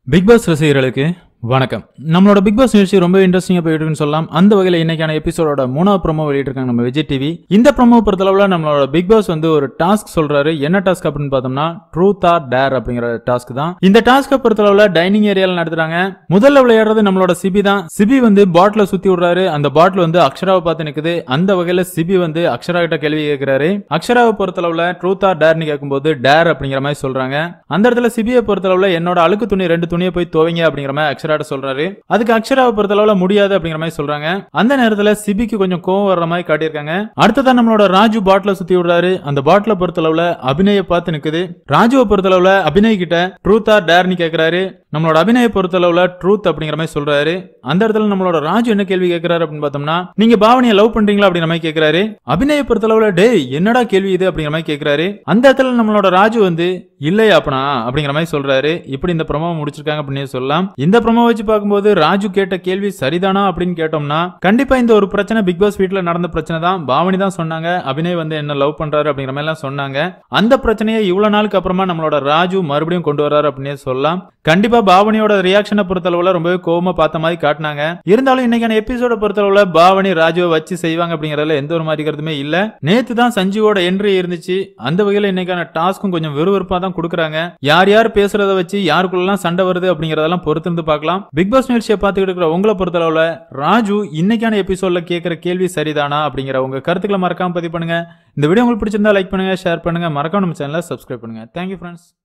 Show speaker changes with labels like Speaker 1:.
Speaker 1: big pass ரசிகர்களுக்கு வணக்கம் நம்மளோட பிக் பாஸ் நிகழ்ச்சி ரொம்ப இன்ட்ரெஸ்டிங்காக போயிட்டு இருக்குன்னு சொல்லலாம் அந்த வகையில் இன்னைக்கான எபிசோடோட மூணாவது ப்ரோமோ வெளியிட்டிருக்காங்க நம்ம விஜய் டிவி இந்த ப்ரோமோ பொறுத்தளவில் நம்மளோட பிக் பாஸ் வந்து ஒரு டாஸ்க் சொல்றாரு என்ன டாஸ்க் அப்படின்னு பார்த்தோம்னா ட்ரூத் ஆர் டேர் அப்படிங்கிற டாஸ்க் தான் இந்த டாஸ்க்கை பொறுத்தளவில் டைனிங் ஏரியாவில் நடத்துறாங்க முதல்ல விளையாடுறது நம்மளோட சிபி தான் சிபி வந்து பாட்டில சுத்தி விடுறாரு அந்த பாட்டில் வந்து அக்ஷராவை பார்த்து நிக்குது அந்த வகையில் சிபி வந்து அக்ஷரா கிட்ட கேள்வி கேட்கிறாரு அக்ஷராவை பொறுத்தளவில் ட்ரூத் ஆர் டேர்னு கேட்கும்போது டேர் அப்படிங்கிற மாதிரி சொல்றாங்க அந்த இடத்துல சிபியை பொறுத்தளவுல என்னோட அழுக்கு துணி ரெண்டு துணியை போய் துவைங்க அப்படிங்கிற மாதிரி அக்ஷராட்ட சொல்றாரு அதுக்கு அக்ஷராவை பொறுத்தளவுல முடியாது அப்படிங்கிற மாதிரி சொல்றாங்க அந்த நேரத்துல சிபிக்கு கொஞ்சம் கோவம் வர்ற மாதிரி காட்டியிருக்காங்க அடுத்ததான் நம்மளோட ராஜு பாட்டில சுத்தி விடுறாரு அந்த பாட்டில பொறுத்தளவுல அபிநய பார்த்து நிக்குது ராஜுவை பொறுத்தளவுல அபிநய் கிட்ட ட்ரூத் ஆர் டேர்னு கேட்கிறாரு நம்மளோட அபிநய பொறுத்தளவுல ட்ரூத் அப்படிங்கிற மாதிரி சொல்றாரு அந்த இடத்துல நம்மளோட ராஜு என்ன கேள்வி கேட்கிறாரு அப்படின்னு பார்த்தோம்னா நீங்க பாவனியை லவ் பண்றீங்களா அப்படிங்கிற மாதிரி கேட்கிறாரு அபிநய பொறுத்தளவுல டேய் என்னடா கேள்வி இது அப்படிங்கிற மாதிரி கேட்கிறாரு அந்த இடத்துல நம்மளோட ராஜு வந்து இல்லையா அப்பனா அப்படிங்கிற மாதிரி சொல்றாரு இப்படி இந்த ப்ரமோ முடிச்சிருக்காங்க அப்படின்னு சொல்லலாம் இந்த ப்ரமோ வச்சு பார்க்கும்போது ராஜு கேட்ட கேள்வி சரிதானா அப்படின்னு கேட்டோம்னா கண்டிப்பா இந்த ஒரு பிரச்சனை பிக் பாஸ் வீட்ல நடந்த பிரச்சனை தான் பாவனி தான் சொன்னாங்க அபிநய் வந்து என்ன லவ் பண்றாரு அப்படிங்கிற மாதிரி எல்லாம் சொன்னாங்க அந்த பிரச்சனையை இவ்வளவு நாளுக்கு அப்புறமா நம்மளோட ராஜு மறுபடியும் கொண்டு வராரு அப்படின்னே சொல்லலாம் கண்டிப்பா பாவனியோட ரியாக்ஷனை பொறுத்தளவுல ரொம்பவே கோவமா பார்த்த மாதிரி காட்டினாங்க இருந்தாலும் இன்னைக்கான எபிசோட பொறுத்தளவுல பாவனி ராஜுவை வச்சு செய்வாங்க அப்படிங்கறதுல எந்த ஒரு மாதிரி கருத்துமே இல்ல நேத்து தான் சஞ்சீவோட என்ட்ரி இருந்துச்சு அந்த வகையில இன்னைக்கான டாஸ்க்கும் கொஞ்சம் விறுவிறுப்பா தான் கொடுக்குறாங்க யார் யார் பேசுறத வச்சு யாருக்குள்ளலாம் சண்டை வருது அப்படிங்கறதெல்லாம் பொறுத்திருந்து பார்க்கலாம் பிக் பாஸ் நிகழ்ச்சியை பார்த்துக்கிட்டு இருக்கிற உங்களை பொறுத்தளவுல ராஜு இன்னைக்கான எபிசோட்ல கேட்கிற கேள்வி சரிதானா அப்படிங்கிற உங்க கருத்துக்களை மறக்காம பதிவு பண்ணுங்க இந்த வீடியோ உங்களுக்கு பிடிச்சிருந்தா லைக் பண்ணுங்க ஷேர் பண்ணுங்க மறக்காம நம்ம சேனலை சப்ஸ்கிரைப் பண்ணுங்க தேங்க்யூ ஃப்ரெண்ட்ஸ்